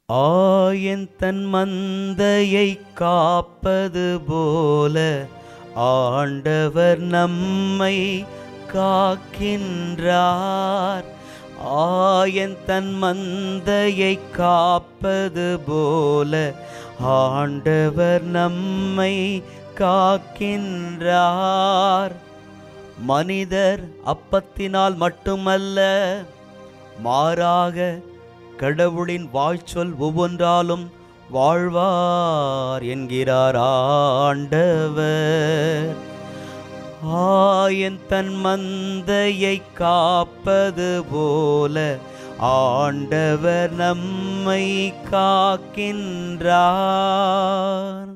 ஆயன் தன் மந்தையை காப்பது போல ஆண்டவர் நம்மை காக்கின்றார் ஆயன் தன் மந்தையை காப்பது போல ஆண்டவர் நம்மை காக்கின்றார் மனிதர் அப்பத்தினால் மட்டுமல்ல மாறாக கடவுளின் வாய்ச்சொல் ஒவ்வொன்றாலும் வாழ்வார் என்கிறார் ஆண்டவர் ஆயன் தன் மந்தையை காப்பது போல ஆண்டவர் நம்மை காக்கின்றார்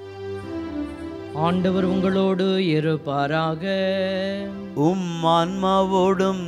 ஆண்டவர் உங்களோடு இருப்பாராக உம் ஆன்மாவோடும்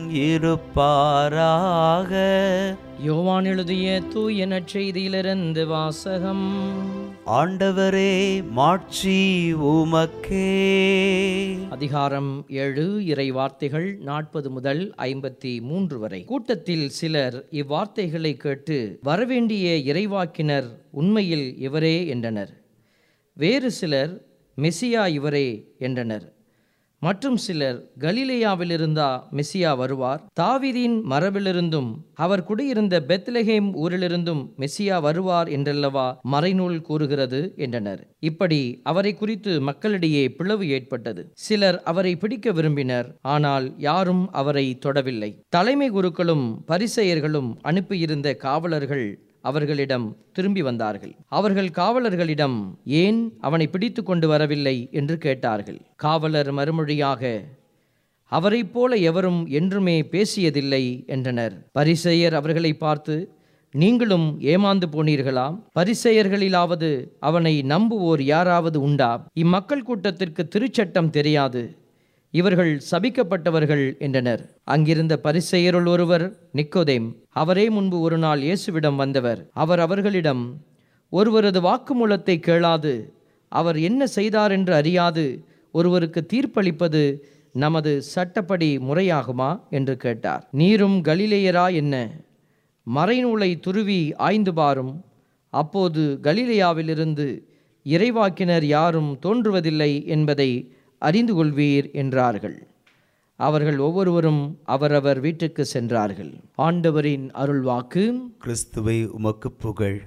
இருப்பாராக யோவான் எழுதிய தூய நற்செய்தியிலிருந்து வாசகம் ஆண்டவரே மாட்சி உமக்கே அதிகாரம் ஏழு இறை வார்த்தைகள் நாற்பது முதல் ஐம்பத்தி மூன்று வரை கூட்டத்தில் சிலர் இவ்வார்த்தைகளை கேட்டு வரவேண்டிய இறைவாக்கினர் உண்மையில் இவரே என்றனர் வேறு சிலர் மெசியா இவரே என்றனர் மற்றும் சிலர் கலிலேயாவிலிருந்தா மெசியா வருவார் தாவீதின் மரபிலிருந்தும் அவர் குடியிருந்த பெத்லஹேம் ஊரிலிருந்தும் மெசியா வருவார் என்றல்லவா மறைநூல் கூறுகிறது என்றனர் இப்படி அவரை குறித்து மக்களிடையே பிளவு ஏற்பட்டது சிலர் அவரை பிடிக்க விரும்பினர் ஆனால் யாரும் அவரை தொடவில்லை தலைமை குருக்களும் பரிசெயர்களும் அனுப்பியிருந்த காவலர்கள் அவர்களிடம் திரும்பி வந்தார்கள் அவர்கள் காவலர்களிடம் ஏன் அவனை பிடித்து கொண்டு வரவில்லை என்று கேட்டார்கள் காவலர் மறுமொழியாக அவரைப் போல எவரும் என்றுமே பேசியதில்லை என்றனர் பரிசெயர் அவர்களை பார்த்து நீங்களும் ஏமாந்து போனீர்களா பரிசெயர்களிலாவது அவனை நம்புவோர் யாராவது உண்டா இம்மக்கள் கூட்டத்திற்கு திருச்சட்டம் தெரியாது இவர்கள் சபிக்கப்பட்டவர்கள் என்றனர் அங்கிருந்த பரிசெயருள் ஒருவர் நிக்கோதேம் அவரே முன்பு ஒரு நாள் இயேசுவிடம் வந்தவர் அவர் அவர்களிடம் ஒருவரது வாக்குமூலத்தை கேளாது அவர் என்ன செய்தார் என்று அறியாது ஒருவருக்கு தீர்ப்பளிப்பது நமது சட்டப்படி முறையாகுமா என்று கேட்டார் நீரும் கலிலேயரா என்ன மறைநூலை துருவி ஆய்ந்து பாரும் அப்போது கலிலேயாவிலிருந்து இறைவாக்கினர் யாரும் தோன்றுவதில்லை என்பதை அறிந்து கொள்வீர் என்றார்கள் அவர்கள் ஒவ்வொருவரும் அவரவர் வீட்டுக்கு சென்றார்கள் ஆண்டவரின் அருள்வாக்கு கிறிஸ்துவை உமக்கு புகழ்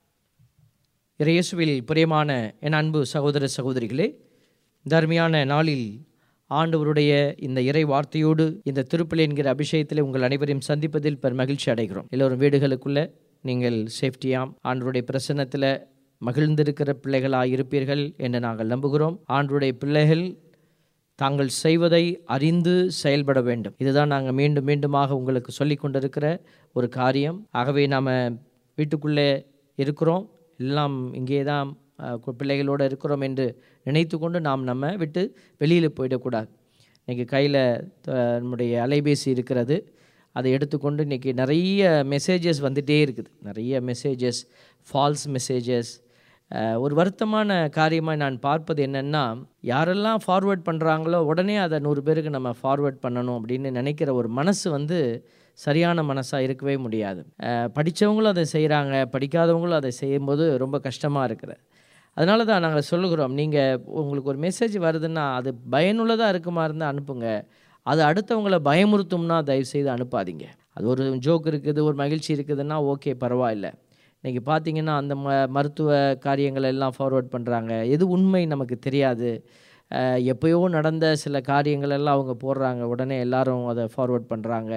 இறையேசுவில் பிரியமான என் அன்பு சகோதர சகோதரிகளே தர்மியான நாளில் ஆண்டவருடைய இந்த இறை வார்த்தையோடு இந்த திருப்பலி என்கிற அபிஷேகத்தில் உங்கள் அனைவரையும் சந்திப்பதில் பெரும் மகிழ்ச்சி அடைகிறோம் எல்லோரும் வீடுகளுக்குள்ள நீங்கள் சேஃப்டியாம் ஆண்டவருடைய பிரசன்னத்தில் மகிழ்ந்திருக்கிற பிள்ளைகளாக இருப்பீர்கள் என்று நாங்கள் நம்புகிறோம் ஆண்டவருடைய பிள்ளைகள் தாங்கள் செய்வதை அறிந்து செயல்பட வேண்டும் இதுதான் நாங்கள் மீண்டும் மீண்டுமாக உங்களுக்கு சொல்லி கொண்டிருக்கிற ஒரு காரியம் ஆகவே நாம் வீட்டுக்குள்ளே இருக்கிறோம் எல்லாம் இங்கே தான் அஹ், கு- பிள்ளைகளோடு இருக்கிறோம் என்று நினைத்து கொண்டு நாம் நம்ம விட்டு வெளியில் போயிடக்கூடாது இன்றைக்கி கையில் நம்முடைய அலைபேசி இருக்கிறது அதை எடுத்துக்கொண்டு இன்றைக்கி நிறைய மெசேஜஸ் வந்துகிட்டே இருக்குது நிறைய மெசேஜஸ் ஃபால்ஸ் மெசேஜஸ் ஒரு வருத்தமான காரியமாக நான் பார்ப்பது என்னென்னா யாரெல்லாம் ஃபார்வர்ட் பண்ணுறாங்களோ உடனே அதை நூறு பேருக்கு நம்ம ஃபார்வர்ட் பண்ணணும் அப்படின்னு நினைக்கிற ஒரு மனசு வந்து சரியான மனசாக இருக்கவே முடியாது அஹ், படிச்சவங்களும் அதை செய்கிறாங்க படிக்காதவங்களும் அதை செய்யும்போது ரொம்ப கஷ்டமாக இருக்குது அதனால தான் நாங்கள் சொல்லுகிறோம் நீங்கள் உங்களுக்கு ஒரு மெசேஜ் வருதுன்னா அது பயனுள்ளதாக இருக்குமா இருந்தால் அனுப்புங்க அது அடுத்தவங்களை பயமுறுத்தும்னா தயவுசெய்து அனுப்பாதீங்க அது ஒரு ஜோக் இருக்குது ஒரு மகிழ்ச்சி இருக்குதுன்னா ஓகே பரவாயில்ல இன்றைக்கி பார்த்தீங்கன்னா அந்த ம மருத்துவ காரியங்கள் எல்லாம் ஃபார்வர்ட் பண்ணுறாங்க எது உண்மை நமக்கு தெரியாது அஹ் எப்பயோ நடந்த சில காரியங்கள் எல்லாம் அவங்க போடுறாங்க உடனே எல்லாரும் அதை ஃபார்வர்ட் பண்ணுறாங்க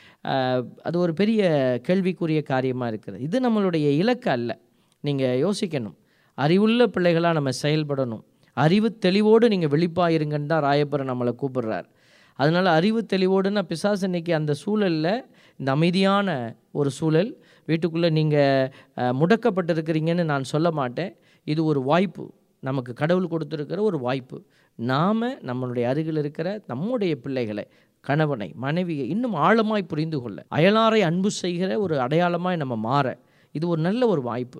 அது ஒரு பெரிய கேள்விக்குரிய காரியமாக இருக்குது இது நம்மளுடைய இலக்கு அல்ல நீங்கள் யோசிக்கணும் அறிவுள்ள பிள்ளைகளாக நம்ம செயல்படணும் அறிவு தெளிவோடு நீங்கள் வெளிப்பாக இருங்கன்னு தான் ராயப்பரை நம்மளை கூப்பிடுறார் அதனால் அறிவு தெளிவோடுன்னா பிசாசு இன்னைக்கு அந்த சூழலில் இந்த அமைதியான ஒரு சூழல் வீட்டுக்குள்ளே நீங்கள் முடக்கப்பட்டிருக்கிறீங்கன்னு நான் சொல்ல மாட்டேன் இது ஒரு வாய்ப்பு நமக்கு கடவுள் கொடுத்துருக்கிற ஒரு வாய்ப்பு நாம் நம்மளுடைய அருகில் இருக்கிற நம்முடைய பிள்ளைகளை கணவனை மனைவியை இன்னும் ஆழமாய் புரிந்து கொள்ள அயலாரை அன்பு செய்கிற ஒரு அடையாளமாய் நம்ம மாற இது ஒரு நல்ல ஒரு வாய்ப்பு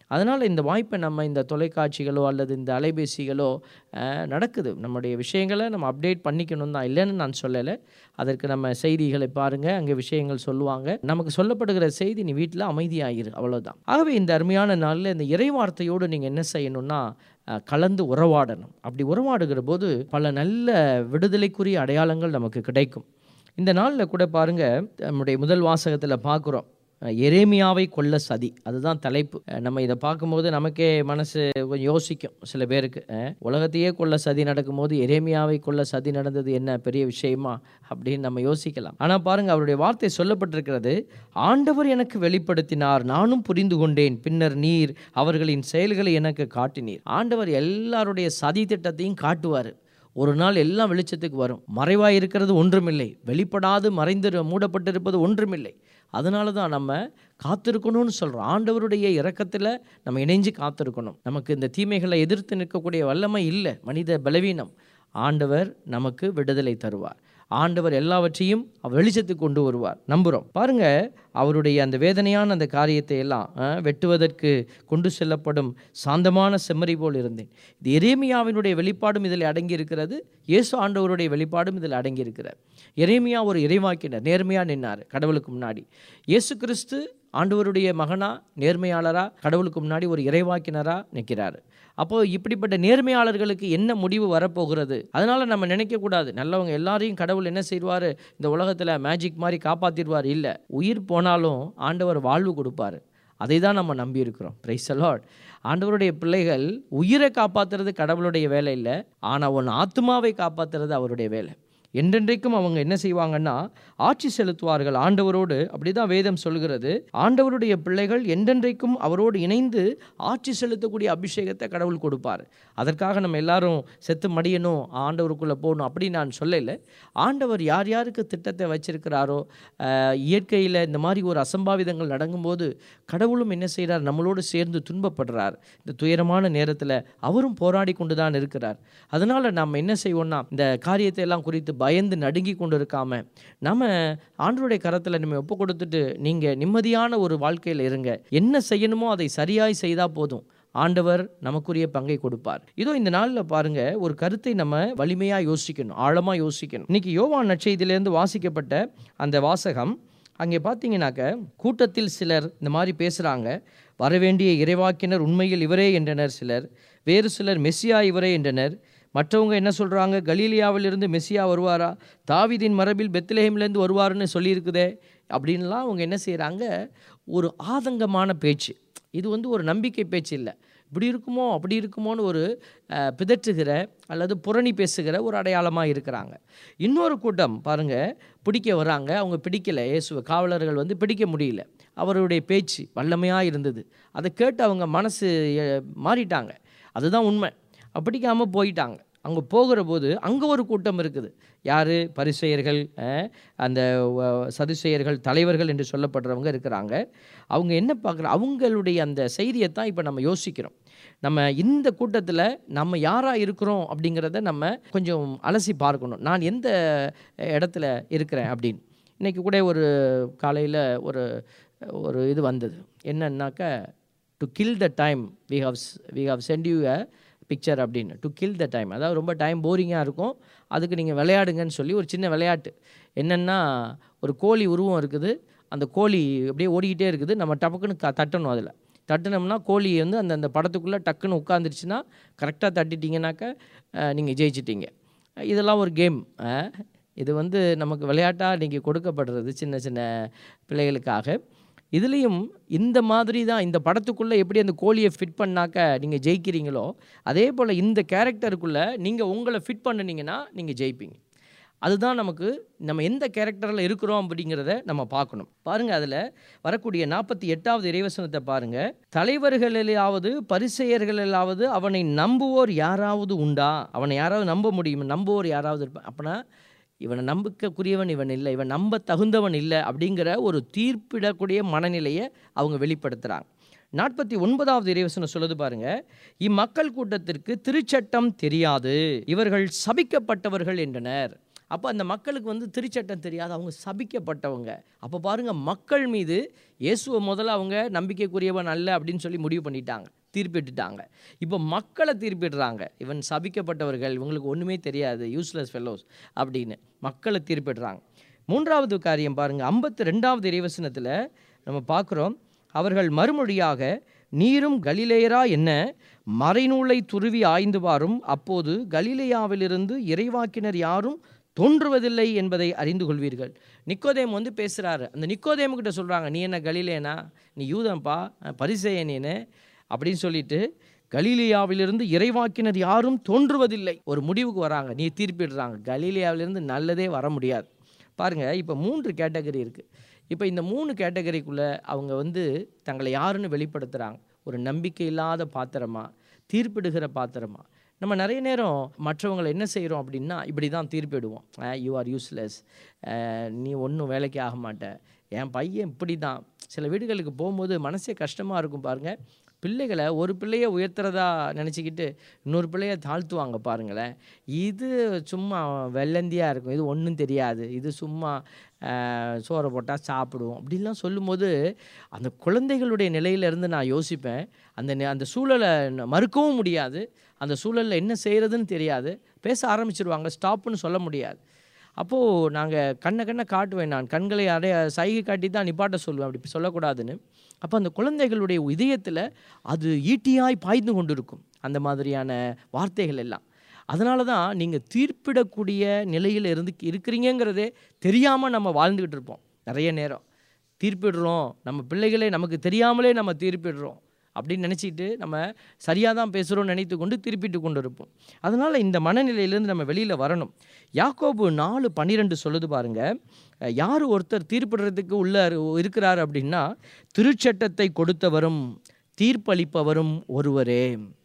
அதனால் இந்த வாய்ப்பை நம்ம இந்த தொலைக்காட்சிகளோ அல்லது இந்த அலைபேசிகளோ அஹ், நடக்குது நம்முடைய விஷயங்களை நம்ம அப்டேட் பண்ணிக்கணும் தான் இல்லைன்னு நான் சொல்லலை அதற்கு நம்ம செய்திகளை பாருங்கள் அங்கே விஷயங்கள் சொல்லுவாங்க நமக்கு சொல்லப்படுகிற செய்தி நீ வீட்டில் அமைதியாயிரு அவ்வளோதான் ஆகவே இந்த அருமையான நாளில் இந்த இறைவார்த்தையோடு நீங்கள் என்ன செய்யணும்னா அஹ், கலந்து உறவாடணும் அப்படி உறவாடுகிற போது பல நல்ல விடுதலைக்குரிய அடையாளங்கள் நமக்கு கிடைக்கும் இந்த நாளில் கூட பாருங்க நம்முடைய முதல் வாசகத்தில் பார்க்குறோம் எரேமியாவை கொல்ல சதி அதுதான் தலைப்பு அஹ் நம்ம இதை பார்க்கும்போது நமக்கே மனசு கொஞ்சம் யோசிக்கும் சில பேருக்கு அஹ் உலகத்தையே கொல்ல சதி நடக்கும்போது எரேமியாவை கொல்ல சதி நடந்தது என்ன பெரிய விஷயமா அப்படின்னு நம்ம யோசிக்கலாம் ஆனால் பாருங்க அவருடைய வார்த்தை சொல்லப்பட்டிருக்கிறது ஆண்டவர் எனக்கு வெளிப்படுத்தினார் நானும் புரிந்து கொண்டேன் பின்னர் நீர் அவர்களின் செயல்களை எனக்கு காட்டினீர் ஆண்டவர் எல்லாருடைய சதி திட்டத்தையும் காட்டுவார் ஒரு நாள் எல்லாம் வெளிச்சத்துக்கு வரும் மறைவாய் இருக்கிறது ஒன்றுமில்லை வெளிப்படாது மறைந்து மூடப்பட்டிருப்பது ஒன்றுமில்லை அதனால தான் நம்ம காத்திருக்கணும்னு சொல்கிறோம் ஆண்டவருடைய இரக்கத்தில் நம்ம இணைஞ்சு காத்திருக்கணும் நமக்கு இந்த தீமைகளை எதிர்த்து நிற்கக்கூடிய வல்லமை இல்லை மனித பலவீனம் ஆண்டவர் நமக்கு விடுதலை தருவார் ஆண்டவர் எல்லாவற்றையும் அவர் வெளிச்சத்துக்கு கொண்டு வருவார் நம்புகிறோம் பாருங்க அவருடைய அந்த வேதனையான அந்த காரியத்தை எல்லாம் அஹ், வெட்டுவதற்கு கொண்டு செல்லப்படும் சாந்தமான செம்மறி போல் இருந்தேன் இது எரேமியாவினுடைய வெளிப்பாடும் இதில் அடங்கி இருக்கிறது இயேசு ஆண்டவருடைய வெளிப்பாடும் இதில் அடங்கி இருக்கிறார் எரேமியா ஒரு இறைவாக்கினர் நேர்மையாக நின்னார் கடவுளுக்கு முன்னாடி இயேசு கிறிஸ்து ஆண்டவருடைய மகனா நேர்மையாளரா கடவுளுக்கு முன்னாடி ஒரு இறைவாக்கினரா நிற்கிறாரு அப்போ இப்படிப்பட்ட நேர்மையாளர்களுக்கு என்ன முடிவு வரப்போகிறது அதனால நம்ம நினைக்கக்கூடாது நல்லவங்க எல்லாரையும் கடவுள் என்ன செய்வார் இந்த உலகத்தில் மேஜிக் மாதிரி காப்பாற்றிடுவார் இல்லை உயிர் போனாலும் ஆண்டவர் வாழ்வு கொடுப்பாரு அதை தான் நம்ம நம்பியிருக்கிறோம் பிரைஸ் லார்ட் ஆண்டவருடைய பிள்ளைகள் உயிரை காப்பாற்றுறது கடவுளுடைய வேலை இல்லை ஆனால் உன் ஆத்மாவை காப்பாற்றுறது அவருடைய வேலை என்றென்றைக்கும் அவங்க என்ன செய்வாங்கன்னா ஆட்சி செலுத்துவார்கள் ஆண்டவரோடு அப்படிதான் வேதம் சொல்கிறது ஆண்டவருடைய பிள்ளைகள் என்றென்றைக்கும் அவரோடு இணைந்து ஆட்சி செலுத்தக்கூடிய அபிஷேகத்தை கடவுள் கொடுப்பார் அதற்காக நம்ம எல்லாரும் செத்து மடியணும் ஆண்டவருக்குள்ளே போகணும் அப்படின்னு நான் சொல்லலை ஆண்டவர் யார் யாருக்கு திட்டத்தை வச்சிருக்கிறாரோ அஹ், இயற்கையில் இந்த மாதிரி ஒரு அசம்பாவிதங்கள் நடக்கும்போது கடவுளும் என்ன செய்கிறார் நம்மளோடு சேர்ந்து துன்பப்படுறார் இந்த துயரமான நேரத்தில் அவரும் போராடி கொண்டு தான் இருக்கிறார் அதனால் நம்ம என்ன செய்வோம்னா இந்த காரியத்தை எல்லாம் குறித்து பயந்து நடுங்கி கொண்டு இருக்காம நம்ம ஆண்டவருடைய கரத்தில் நம்ம ஒப்பு கொடுத்துட்டு நீங்கள் நிம்மதியான ஒரு வாழ்க்கையில் இருங்க என்ன செய்யணுமோ அதை சரியாய் செய்தால் போதும் ஆண்டவர் நமக்குரிய பங்கை கொடுப்பார் இதோ இந்த நாளில் பாருங்க ஒரு கருத்தை நம்ம வலிமையாக யோசிக்கணும் ஆழமாக யோசிக்கணும் இன்னைக்கு யோவான் நற்செய்தியிலேருந்து வாசிக்கப்பட்ட அந்த வாசகம் அங்கே பார்த்தீங்கன்னாக்க கூட்டத்தில் சிலர் இந்த மாதிரி பேசுகிறாங்க வரவேண்டிய இறைவாக்கினர் உண்மையில் இவரே என்றனர் சிலர் வேறு சிலர் மெஸ்ஸியா இவரே என்றனர் மற்றவங்க என்ன சொல்கிறாங்க கலீலியாவிலிருந்து மெஸ்ஸியா வருவாரா தாவீதின் மரபில் பெத்லஹேம்லேருந்து வருவாருன்னு சொல்லியிருக்குதே அப்படின்லாம் அவங்க என்ன செய்கிறாங்க ஒரு ஆதங்கமான பேச்சு இது வந்து ஒரு நம்பிக்கை பேச்சு இல்லை இப்படி இருக்குமோ அப்படி இருக்குமோன்னு ஒரு அஹ், பிதற்றுகிற அல்லது புரணி பேசுகிற ஒரு அடையாளமாக இருக்கிறாங்க இன்னொரு கூட்டம் பாருங்க பிடிக்க வராங்க அவங்க பிடிக்கல இயேசுவை காவலர்கள் வந்து பிடிக்க முடியல அவருடைய பேச்சு வல்லமையாக இருந்தது அதை கேட்டு அவங்க மனசு அஹ், மாறிட்டாங்க அதுதான் உண்மை பிடிக்காமல் போயிட்டாங்க அங்கே போகிற போது அங்கே ஒரு கூட்டம் இருக்குது யார் பரிசெயர்கள் அஹ், அந்த வ- சதுசேயர்கள் தலைவர்கள் என்று சொல்லப்படுறவங்க இருக்கிறாங்க அவங்க என்ன பார்க்குற அவங்களுடைய அந்த செய்தியை தான் இப்போ நம்ம யோசிக்கிறோம் நம்ம இந்த கூட்டத்தில் நம்ம யாராக இருக்கிறோம் அப்படிங்கிறத நம்ம கொஞ்சம் அலசி பார்க்கணும் நான் எந்த இடத்துல இருக்கிறேன் அப்படின்னு இன்றைக்கி கூட ஒரு காலையில் ஒரு ஒரு இது வந்தது என்னன்னாக்க to kill the time we have we have sent you a picture அப்படின்னு டு கில் த டைம் அதாவது ரொம்ப டைம் போரிங்காக இருக்கும் அதுக்கு நீங்கள் விளையாடுங்கன்னு சொல்லி ஒரு சின்ன விளையாட்டு என்னென்னா ஒரு கோழி உருவம் இருக்குது அந்த கோழி அப்படியே ஓடிக்கிட்டே இருக்குது நம்ம டப்புக்குன்னு க தட்டணும் அதில் தட்டுனோம்னா கோழி வந்து அந்த அந்த படத்துக்குள்ளே டக்குன்னு உட்காந்துருச்சுன்னா கரெக்டாக தட்டிட்டீங்கன்னாக்க நீங்கள் ஜெயிச்சிட்டீங்க இதெல்லாம் ஒரு கேம் இது வந்து நமக்கு விளையாட்டாக இன்றைக்கி கொடுக்கப்படுறது சின்ன சின்ன பிள்ளைகளுக்காக இதுலேயும் இந்த மாதிரி தான் இந்த படத்துக்குள்ளே எப்படி அந்த கோழியை ஃபிட் பண்ணாக்க நீங்கள் ஜெயிக்கிறீங்களோ அதே போல் இந்த கேரக்டருக்குள்ளே நீங்கள் உங்களை ஃபிட் பண்ணினீங்கன்னா நீங்கள் ஜெயிப்பீங்க அதுதான் நமக்கு நம்ம எந்த கேரக்டரில் இருக்கிறோம் அப்படிங்கிறத நம்ம பார்க்கணும் பாருங்கள் அதில் வரக்கூடிய நாற்பத்தி எட்டாவது இறைவசனத்தை பாருங்கள் தலைவர்களிலாவது பரிசெயர்களிலாவது அவனை நம்புவோர் யாராவது உண்டா அவனை யாராவது நம்ப முடியும் நம்புவோர் யாராவது இருப்பா அப்போனா இவனை நம்பிக்கைக்குரியவன் இவன் இல்லை இவன் நம்ப தகுந்தவன் இல்லை அப்படிங்கிற ஒரு தீர்ப்பிடக்கூடிய மனநிலையை அவங்க வெளிப்படுத்துகிறாங்க நாற்பத்தி ஒன்பதாவது இறைவசனம் சொல்லுது பாருங்க இம்மக்கள் கூட்டத்திற்கு திருச்சட்டம் தெரியாது இவர்கள் சபிக்கப்பட்டவர்கள் என்றனர் அப்போ அந்த மக்களுக்கு வந்து திருச்சட்டம் தெரியாது அவங்க சபிக்கப்பட்டவங்க அப்போ பாருங்க மக்கள் மீது இயேசுவை முதல்ல அவங்க நம்பிக்கைக்குரியவன் அல்ல அப்படின்னு சொல்லி முடிவு பண்ணிட்டாங்க தீர்ப்பிட்டுட்டாங்க இப்போ மக்களை தீர்ப்பிடுறாங்க இவன் சபிக்கப்பட்டவர்கள் இவங்களுக்கு ஒன்றுமே தெரியாது யூஸ்லெஸ் ஃபெல்லோஸ் அப்படின்னு மக்களை தீர்ப்பிடுறாங்க மூன்றாவது காரியம் பாருங்க ஐம்பத்தி ரெண்டாவது இறைவசனத்தில் நம்ம பார்க்குறோம் அவர்கள் மறுமொழியாக நீரும் கலிலேயரா என்ன மறைநூலை துருவி ஆய்ந்து பாரும் அப்போது கலிலேயாவிலிருந்து இறைவாக்கினர் யாரும் தோன்றுவதில்லை என்பதை அறிந்து கொள்வீர்கள் நிக்கோதேம் வந்து பேசுகிறாரு அந்த நிக்கோதேமுக்கிட்ட சொல்கிறாங்க நீ என்ன கலிலேனா நீ யூதன்பா பரிசேய நீனு அப்படின்னு சொல்லிட்டு கலீலியாவிலிருந்து இறைவாக்கினர் யாரும் தோன்றுவதில்லை ஒரு முடிவுக்கு வராங்க நீ தீர்ப்பிடுறாங்க கலீலியாவிலிருந்து நல்லதே வர முடியாது பாருங்கள் இப்போ மூன்று கேட்டகரி இருக்குது இப்போ இந்த மூணு கேட்டகரிக்குள்ளே அவங்க வந்து தங்களை யாருன்னு வெளிப்படுத்துகிறாங்க ஒரு நம்பிக்கை இல்லாத பாத்திரமா தீர்ப்பிடுகிற பாத்திரமா நம்ம நிறைய நேரம் மற்றவங்களை என்ன செய்கிறோம் அப்படின்னா இப்படி தான் தீர்ப்பிடுவோம் யூ ஆர் யூஸ்லெஸ் நீ ஒன்றும் வேலைக்கு ஆக மாட்ட என் பையன் இப்படி தான் சில வீடுகளுக்கு போகும்போது மனசே கஷ்டமாக இருக்கும் பாருங்கள் பிள்ளைகளை ஒரு பிள்ளையை உயர்த்துறதா நினச்சிக்கிட்டு இன்னொரு பிள்ளைய தாழ்த்துவாங்க பாருங்களேன் இது சும்மா வெள்ளந்தியாக இருக்கும் இது ஒன்றும் தெரியாது இது சும்மா ஆஹ், சோறை போட்டால் சாப்பிடுவோம் அப்படிலாம் சொல்லும்போது அந்த குழந்தைகளுடைய நிலையிலேருந்து நான் யோசிப்பேன் அந்த நெ- அந்த சூழலை ந- மறுக்கவும் முடியாது அந்த சூழலில் என்ன செய்கிறதுன்னு தெரியாது பேச ஆரம்பிச்சிருவாங்க ஸ்டாப்னு சொல்ல முடியாது அப்போது நாங்கள் கண்ணை கண்ணை காட்டுவேன் நான் கண்களை அடைய சைகை காட்டி தான் நிப்பாட்ட சொல்லுவேன் அப்படி சொல்லக்கூடாதுன்னு அப்போ அந்த குழந்தைகளுடைய இதயத்தில் அது ஈட்டியாய் பாய்ந்து கொண்டிருக்கும் அந்த மாதிரியான வார்த்தைகள் எல்லாம் அதனால தான் நீங்கள் தீர்ப்பிடக்கூடிய நிலையில் இருந்து இருக்கிறீங்கங்கிறதே தெரியாமல் நம்ம வாழ்ந்துக்கிட்டு இருப்போம் நிறைய நேரம் தீர்ப்பிடுறோம் நம்ம பிள்ளைகளே நமக்கு தெரியாமலே நம்ம தீர்ப்பிடுறோம் அப்படின்னு நினச்சிட்டு நம்ம சரியாக தான் பேசுகிறோம்னு நினைத்து கொண்டு திருப்பிட்டு கொண்டு இருப்போம் அதனால் இந்த மனநிலையிலேருந்து நம்ம வெளியில் வரணும் யாக்கோபு நாலு பன்னிரெண்டு சொல்லுது பாருங்க அஹ், யார் ஒருத்தர் தீர்ப்பிடுறதுக்கு உள்ள இருக்கிறார் அப்படின்னா திருச்சட்டத்தை கொடுத்தவரும் தீர்ப்பளிப்பவரும் ஒருவரே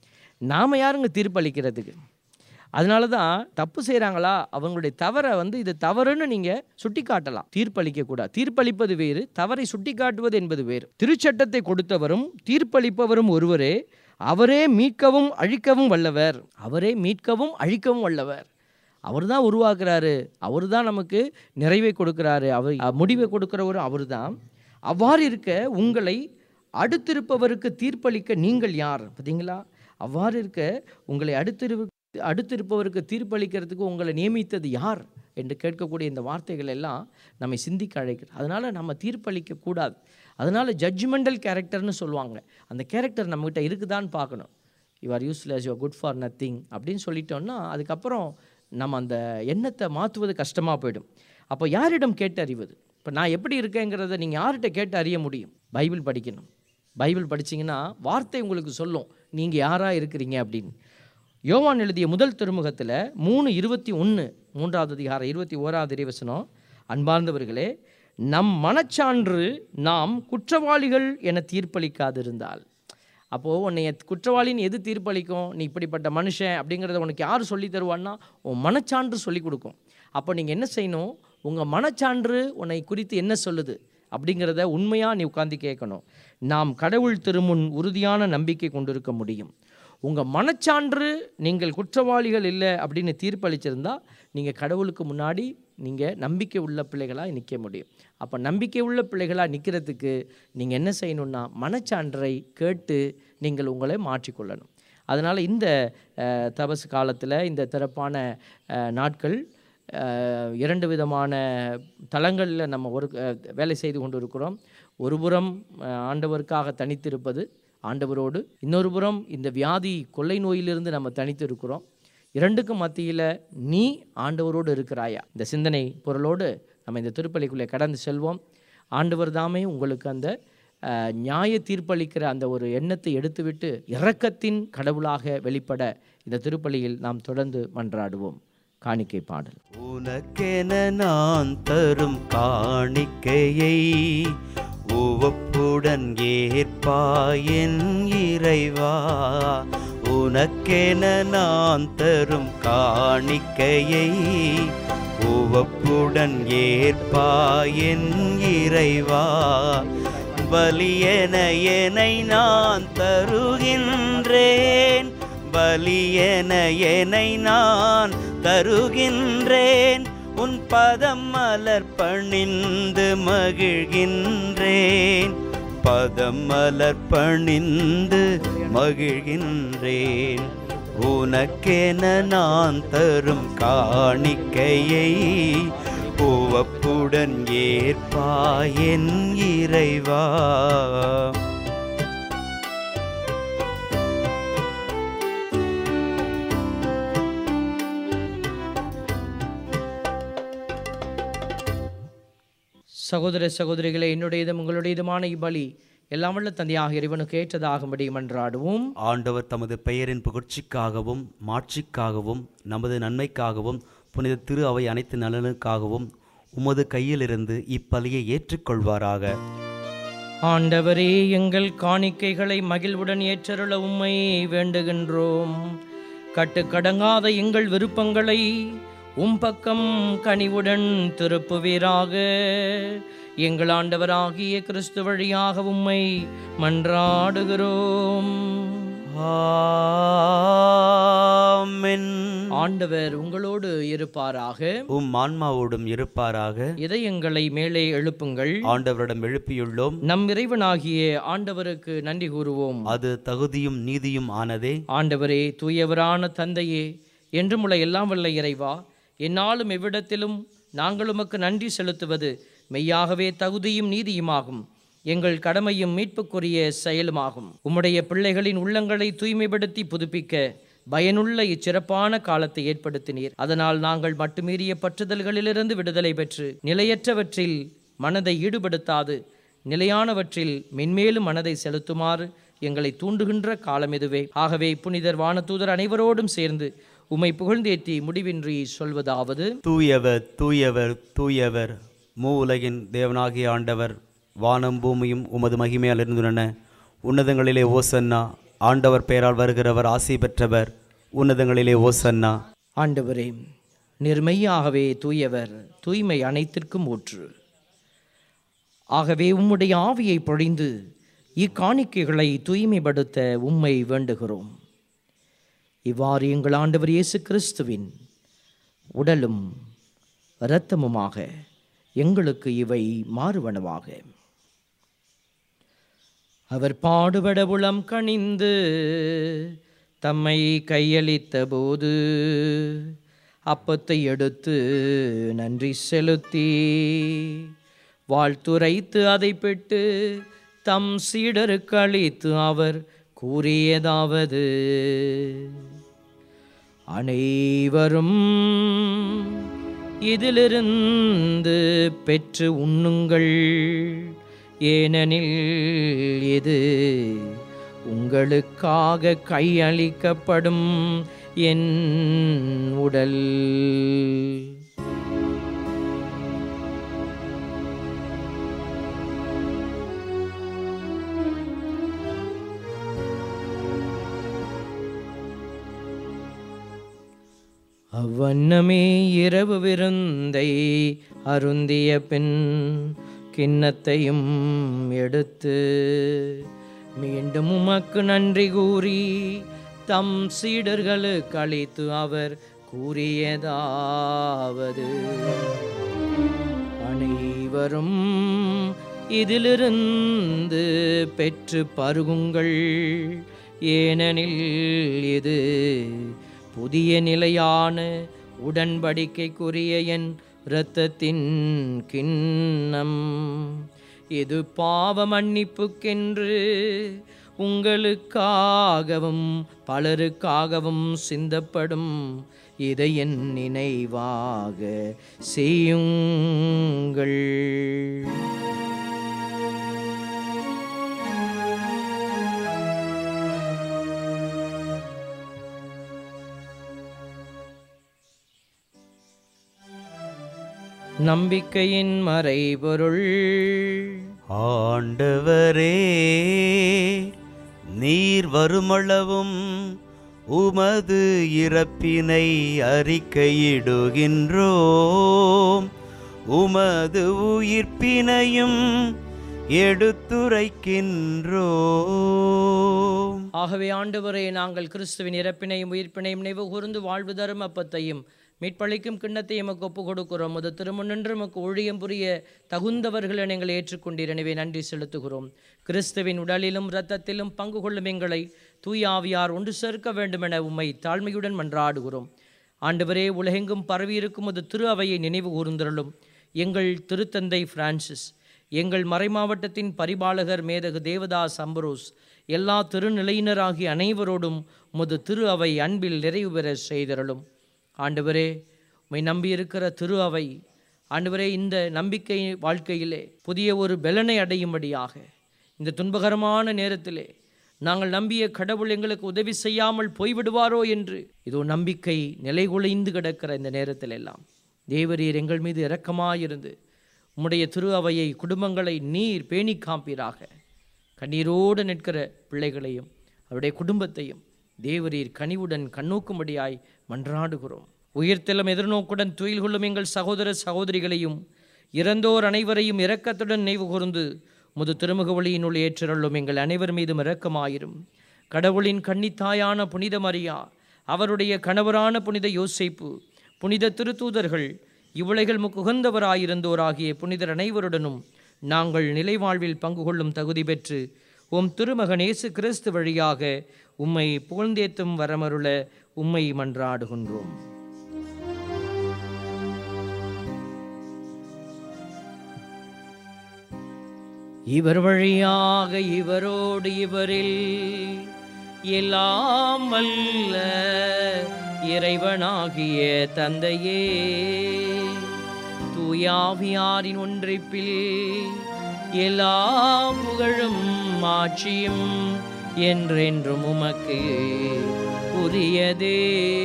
நாம் யாருங்க தீர்ப்பளிக்கிறதுக்கு அதனால தான் தப்பு செய்கிறாங்களா அவங்களுடைய தவறை வந்து இது தவறுன்னு நீங்கள் சுட்டி காட்டலாம் தீர்ப்பளிக்கக்கூடாது தீர்ப்பளிப்பது வேறு தவறை சுட்டி காட்டுவது என்பது வேறு திருச்சட்டத்தை கொடுத்தவரும் தீர்ப்பளிப்பவரும் ஒருவரே அவரே மீட்கவும் அழிக்கவும் வல்லவர் அவரே மீட்கவும் அழிக்கவும் வல்லவர் அவர் தான் உருவாக்குறாரு அவர் தான் நமக்கு நிறைவை கொடுக்குறாரு அவர் அஹ், முடிவை கொடுக்குறவரும் அவர் தான் அவ்வாறு இருக்க உங்களை அடுத்திருப்பவருக்கு தீர்ப்பளிக்க நீங்கள் யார் பார்த்தீங்களா அவ்வாறு இருக்க உங்களை அடுத்திரு அடுத்திருப்பவருக்கு தீர்ப்பளிக்கிறதுக்கு உங்களை நியமித்தது யார் என்று கேட்கக்கூடிய இந்த வார்த்தைகள் எல்லாம் நம்மை சிந்திக்க அழைக்கிறது அதனால் நம்ம தீர்ப்பளிக்க கூடாது அதனால் ஜட்ஜ்மெண்டல் கேரக்டர்னு சொல்லுவாங்க அந்த கேரக்டர் நம்மகிட்ட இருக்குதான்னு பார்க்கணும் you are useless you good for nothing அப்படின்னு சொல்லிட்டோம்னா அதுக்கப்புறம் நம்ம அந்த எண்ணத்தை மாற்றுவது கஷ்டமாக போயிடும் அப்போ யாரிடம் கேட்டு அறிவது இப்போ நான் எப்படி இருக்கேங்கிறத நீங்கள் யார்கிட்ட கேட்டு அறிய முடியும் பைபிள் படிக்கணும் பைபிள் படிச்சீங்கன்னா வார்த்தை உங்களுக்கு சொல்லும் நீங்கள் யாராக இருக்கிறீங்க அப்படின்னு யோவான் எழுதிய முதல் திருமுகத்தில் மூணு இருபத்தி ஒன்று மூன்றாவது அதிகாரம் இருபத்தி ஓராவது இறைவசனம் அன்பார்ந்தவர்களே நம் மனச்சான்று நாம் குற்றவாளிகள் என தீர்ப்பளிக்காதிருந்தால் அப்போது உன்னை குற்றவாளின்னு எது தீர்ப்பளிக்கும் நீ இப்படிப்பட்ட மனுஷன் அப்படிங்கிறத உனக்கு யார் சொல்லி தருவான்னா உன் மனச்சான்று சொல்லி கொடுக்கும் அப்போ நீங்கள் என்ன செய்யணும் உங்கள் மனச்சான்று உன்னை குறித்து என்ன சொல்லுது அப்படிங்கிறத உண்மையாக நீ உட்காந்து கேட்கணும் நாம் கடவுள் திருமுன் உறுதியான நம்பிக்கை கொண்டிருக்க முடியும் உங்கள் மனச்சான்று நீங்கள் குற்றவாளிகள் இல்லை அப்படின்னு தீர்ப்பளிச்சிருந்தா நீங்கள் கடவுளுக்கு முன்னாடி நீங்கள் நம்பிக்கை உள்ள பிள்ளைகளாக நிற்க முடியும் அப்போ நம்பிக்கை உள்ள பிள்ளைகளாக நிற்கிறதுக்கு நீங்கள் என்ன செய்யணும்னா மனச்சான்றை கேட்டு நீங்கள் உங்களை மாற்றிக்கொள்ளணும் அதனால் இந்த அஹ், தபசு காலத்தில் இந்த சிறப்பான அஹ், நாட்கள் அஹ், இரண்டு விதமான தளங்களில் நம்ம ஒரு அஹ், வேலை செய்து கொண்டு இருக்கிறோம் ஒரு புறம் அஹ், ஆண்டவருக்காக தனித்திருப்பது ஆண்டவரோடு இன்னொரு புறம் இந்த வியாதி கொள்ளை நோயிலிருந்து நம்ம தனித்து இருக்கிறோம் இரண்டுக்கும் மத்தியில் நீ ஆண்டவரோடு இருக்கிறாயா இந்த சிந்தனை பொருளோடு நம்ம இந்த திருப்பலிக்குள்ளே கடந்து செல்வோம் ஆண்டவர் தாமே உங்களுக்கு அந்த அஹ், நியாய தீர்ப்பளிக்கிற அந்த ஒரு எண்ணத்தை எடுத்துவிட்டு இரக்கத்தின் கடவுளாக வெளிப்பட இந்த திருப்பலியில் நாம் தொடர்ந்து மன்றாடுவோம் காணிக்கை பாடல் உனக்கென நான் தரும் காணிக்கையை உவப்புடன் ஏற்பாயன் இறைவா உனக்கென நான் தரும் காணிக்கையை உவப்புடன் ஏற்பாயன் இறைவா பலியென என்னை நான் தருகின்றேன் பலியென என்னை நான் தருகின்றேன் உன் பதம் மலர் பணிந்து மகிழ்கின்றேன் பதம் மலர் பணிந்து மகிழ்கின்றேன் உனக்கென நான் தரும் காணிக்கையை உவப்புடன் ஏற்பாயென் இறைவா சகோதர சகோதரிகளே என்னுடையதும் உங்களுடையதுமான இப்பலி எல்லாம் வல்ல தந்தையாக இறைவனுக்கு ஏற்றதாகும்படி மன்றாடுவோம் ஆண்டவர் தமது பெயரின் புகழ்ச்சிக்காகவும் மாட்சிக்காகவும் நமது நன்மைக்காகவும் புனித திரு அவை அனைத்து நலனுக்காகவும் உமது கையிலிருந்து இப்பலியை ஏற்றுக்கொள்வாராக ஆண்டவரே எங்கள் காணிக்கைகளை மகிழ்வுடன் ஏற்றருள உம்மை வேண்டுகின்றோம் கட்டுக்கடங்காத எங்கள் விருப்பங்களை உம் பக்கம் கனிவுடன் திருப்புவீராக எங்கள் ஆண்டவராகிய கிறிஸ்து வழியாக உம்மை மன்றாடுகிறோம் ஆமென் ஆண்டவர் உங்களோடு இருப்பாராக உம் ஆன்மாவோடும் இருப்பாராக இதயங்களை மேலே எழுப்புங்கள் ஆண்டவரிடம் எழுப்பியுள்ளோம் நம் இறைவனாகிய ஆண்டவருக்கு நன்றி கூறுவோம் அது தகுதியும் நீதியும் ஆனதே ஆண்டவரே தூயவரான தந்தையே என்றுமுள்ள எல்லாம் வல்ல இறைவா என்னாலும் எவ்விடத்திலும் நாங்கள் உமக்கு நன்றி செலுத்துவது மெய்யாகவே தகுதியும் நீதியுமாகும் எங்கள் கடமையும் மீட்புக்குரிய செயலுமாகும் உம்முடைய பிள்ளைகளின் உள்ளங்களை தூய்மைப்படுத்தி புதுப்பிக்க பயனுள்ள இச்சிறப்பான காலத்தை ஏற்படுத்தினீர் அதனால் நாங்கள் மட்டுமீறிய பற்றுதல்களிலிருந்து விடுதலை பெற்று நிலையற்றவற்றில் மனதை ஈடுபடுத்தாது நிலையானவற்றில் மென்மேலும் மனதை செலுத்துமாறு எங்களை தூண்டுகின்ற காலம் இதுவே ஆகவே புனிதர் வானதூதர் அனைவரோடும் சேர்ந்து உம்மை புகழ்ந்தேத்தி முடிவின்றி சொல்வதாவது தூயவர் தூயவர் தூயவர் மூவுலகின் தேவனாகிய ஆண்டவர் வானம் பூமியும் உமது மகிமையால் இருந்துள்ளன உன்னதங்களிலே ஓசன்னா ஆண்டவர் பெயரால் வருகிறவர் ஆசி பெற்றவர் உன்னதங்களிலே ஓசன்னா ஆண்டவரே நிர்மையாகவே தூயவர் தூய்மை அனைத்திற்கும் ஊற்று ஆகவே உம்முடைய ஆவியை பொழிந்து இக்காணிக்கைகளை தூய்மைப்படுத்த உம்மை வேண்டுகிறோம் இவ்வாறு எங்கள் ஆண்டவர் இயேசு கிறிஸ்துவின் உடலும் இரத்தமுமாக எங்களுக்கு இவை மாறுவனவாக அவர் பாடுபட உளம் கனிந்து தம்மை கையளித்த போது அப்பத்தை எடுத்து நன்றி செலுத்தி வாழ்த்துரைத்து அதை பெற்று தம் சீடருக்கு அளித்து அவர் கூறியதாவது அனைவரும் இதிலிருந்து பெற்று உண்ணுங்கள் ஏனெனில் இது உங்களுக்காக கையளிக்கப்படும் என் உடல் அவ்வண்ணமே இரவு விருந்தை அருந்திய பின் கிண்ணத்தையும் எடுத்து மீண்டும் உமக்கு நன்றி கூறி தம் சீடர்களுக்கு அளித்து அவர் கூறியதாவது அனைவரும் இதிலிருந்து பெற்று பருகுங்கள் ஏனெனில் இது புதிய நிலையான உடன்படிக்கைக்குரிய என் இரத்தத்தின் கிண்ணம் இது பாவ மன்னிப்புக்கென்று உங்களுக்காகவும் பலருக்காகவும் சிந்தப்படும் இதை என் நினைவாக செய்யுங்கள் நம்பிக்கையின் மறைபொருள் ஆண்டவரே நீர் வருமளவும் உமது இறப்பினை அறிக்கையிடுகின்றோம் உமது உயிர்ப்பினையும் எடுத்துரைக்கின்றோம் ஆகவே ஆண்டவரே நாங்கள் கிறிஸ்துவின் இறப்பினையும் உயிர்ப்பினையும் நினைவு கூர்ந்து வாழ்வு தரும் அப்பத்தையும் மீட்பளிக்கும் கிண்ணத்தை எமக்கு ஒப்பு கொடுக்கிறோம் அது திருமணன்று எமக்கு ஊழியம் புரிய தகுந்தவர்கள் என எங்களை ஏற்றுக்கொண்டீர் எனவே நன்றி செலுத்துகிறோம் கிறிஸ்துவின் உடலிலும் இரத்தத்திலும் பங்கு கொள்ளும் எங்களை தூய ஆவியார் ஒன்று சேர்க்க வேண்டும் என உம்மை தாழ்மையுடன் மன்றாடுகிறோம் ஆண்டவரே உலகெங்கும் பரவியிருக்கும் அது திரு அவையை நினைவு கூர்ந்தருளும் எங்கள் திருத்தந்தை பிரான்சிஸ் எங்கள் மறைமாவட்டத்தின் பரிபாலகர் மேதகு தேவதாஸ் அம்பரோஸ் எல்லா திருநிலையினராகிய அனைவரோடும் உமது திரு அவை அன்பில் நிறைவு பெற செய்தருளும் ஆண்டவரே உம்மை நம்பியிருக்கிற திரு அவை ஆண்டவரே இந்த நம்பிக்கை வாழ்க்கையிலே புதிய ஒரு பலனை அடையும்படியாக இந்த துன்பகரமான நேரத்திலே நாங்கள் நம்பிய கடவுள் எங்களுக்கு உதவி செய்யாமல் போய்விடுவாரோ என்று இதோ நம்பிக்கை நிலைகுலைந்து கிடக்கிற இந்த நேரத்தில் எல்லாம் தேவரீர் எங்கள் மீது இரக்கமாயிருந்து உம்முடைய திரு அவையை குடும்பங்களை நீர் பேணி காப்பீராக கண்ணீரோடு நிற்கிற பிள்ளைகளையும் அவருடைய குடும்பத்தையும் தேவரீர் கனிவுடன் கண்ணோக்கும்படியாய் மன்றாடுகிறோம் உயிர்த்தெல்லாம் எதிர்நோக்குடன் துயில் கொள்ளும் எங்கள் சகோதர சகோதரிகளையும் இறந்தோர் அனைவரையும் இரக்கத்துடன் நினைவு கூர்ந்து முது திருமுக ஒளியினுள் ஏற்றருளும் எங்கள் அனைவர் மீதும் இரக்கமாயிரும் கடவுளின் கன்னித்தாயான புனித மரியா அவருடைய கணவரான புனித யோசேப்பு புனித திருத்தூதர்கள் இவ்வுலகில் முக்குகந்தவராயிருந்தோராகிய புனிதர் அனைவருடனும் நாங்கள் நிலைவாழ்வில் பங்கு கொள்ளும் தகுதி பெற்று உம் திருமகன் இயேசு கிறிஸ்து வழியாக உம்மை புகழ்ந்தேத்தும் வரமருள உம்மை மன்றாடுகின்றோம் இவர் வழியாக இவரோடு இவரில் எல்லாம் வல்ல இறைவனாகிய தந்தையே தூயாவியாரின் ஒன்றிப்பில் எல்லாம் புகழும் மாட்சியும் என்றென்றும் உமக்கு உரியதே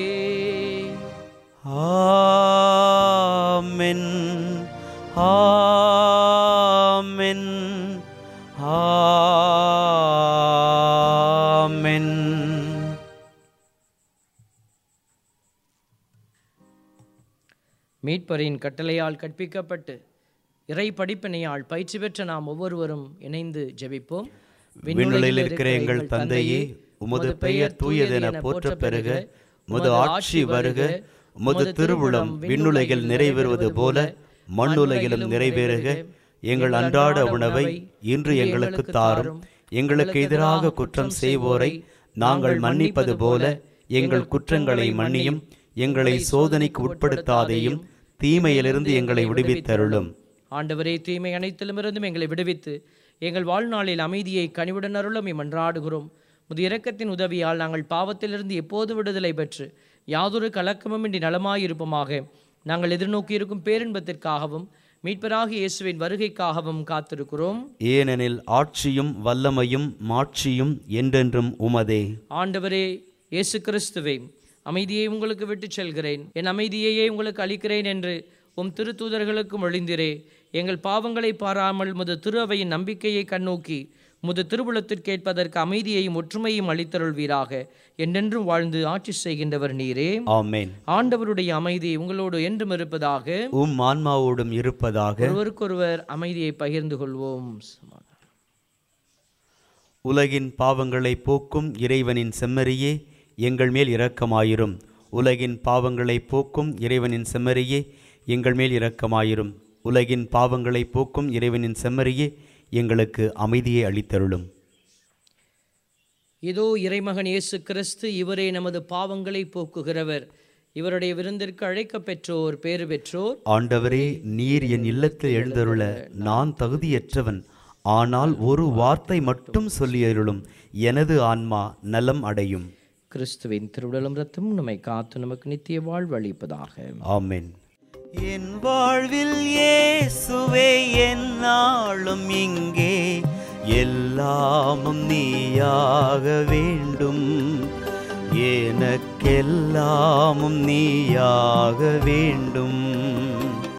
ஆமென் ஆமென் ஆமென் மீட்பரின் கட்டளையால் கற்பிக்கப்பட்டு இறை படிப்பினையால் பயிற்சி பெற்ற நாம் ஒவ்வொருவரும் இணைந்து ஜெபிப்போம் விண்ணுலகில் இருக்கிற எங்கள் தந்தையே உமது பெயர் தூயதென போற்றப் பெறுக உமது ஆட்சி வருக உமது திருவுளம் விண்ணுலகில் நிறைவேறுவது போல மண்ணுலகிலும் நிறைவேறுக எங்கள் அன்றாட உணவை இன்று எங்களுக்கு தாரும் எங்களுக்கு எதிராக குற்றம் செய்வோரை நாங்கள் மன்னிப்பது போல எங்கள் குற்றங்களை மன்னியும் எங்களை சோதனைக்கு உட்படுத்தாதையும் தீமையிலிருந்து எங்களை விடுவித்தருளும் ஆண்டவரே தீமை அனைத்திலுமிருந்தும் எங்களை விடுவித்து எங்கள் வாழ்நாளில் அமைதியை கனிவுடன் அருளும் மன்றாடுகிறோம் முது இரக்கத்தின் உதவியால் நாங்கள் பாவத்திலிருந்து எப்போது விடுதலை பெற்று யாதொரு கலக்கமுமின்றி நலமாயிருப்போமாக நாங்கள் எதிர்நோக்கியிருக்கும் பேரின்பத்திற்காகவும் மீட்பராக இயேசுவின் வருகைக்காகவும் காத்திருக்கிறோம் ஏனெனில் ஆட்சியும் வல்லமையும் மாட்சியும் என்றென்றும் உமதே ஆண்டவரே இயேசு கிறிஸ்துவே அமைதியை உங்களுக்கு விட்டுச் செல்கிறேன் என் அமைதியையே உங்களுக்கு அளிக்கிறேன் என்று உம் திருத்தூதர்களுக்கு மொழிந்திரே எங்கள் பாவங்களை பாராமல் முது திரு அவையின் நம்பிக்கையை கண்ணோக்கி முது திருவுளத்திற்கேற்பதற்கு அமைதியையும் ஒற்றுமையும் அளித்தருள்வீராக என்றென்றும் வாழ்ந்து ஆட்சி செய்கின்றவர் நீரே ஆமென் ஆண்டவருடைய அமைதி உங்களோடு என்றும் இருப்பதாக உம் ஆன்மாவோடும் இருப்பதாக ஒருவருக்கொருவர் அமைதியை பகிர்ந்து கொள்வோம் உலகின் பாவங்களை போக்கும் இறைவனின் செம்மறியே எங்கள் மேல் இரக்கமாயிரும் உலகின் பாவங்களை போக்கும் இறைவனின் செம்மறியே எங்கள் மேல் இரக்கமாயிரும் உலகின் பாவங்களை போக்கும் இறைவனின் செம்மறியே எங்களுக்கு அமைதியை அளித்தருளும் இதோ இறைமகன் இயேசு கிறிஸ்து இவரே நமது பாவங்களை போக்குகிறவர் இவருடைய விருந்திற்கு அழைக்கப் பெற்றோர் பேறு பெற்றோர் ஆண்டவரே நீர் என் இல்லத்தில் எழுந்தருள நான் தகுதியற்றவன் ஆனால் ஒரு வார்த்தை மட்டும் சொல்லியருளும் எனது ஆன்மா நலம் அடையும் கிறிஸ்துவின் திருவுடலும் ரத்தமும் நம்மை காத்து நமக்கு நித்திய வாழ்வு அளிப்பதாக ஆமென் என் வாழ்வில் இயேசுவே என்னாலும் இங்கே எல்லாமும் நீயாக வேண்டும் எனக்கெல்லாமும் நீயாக வேண்டும்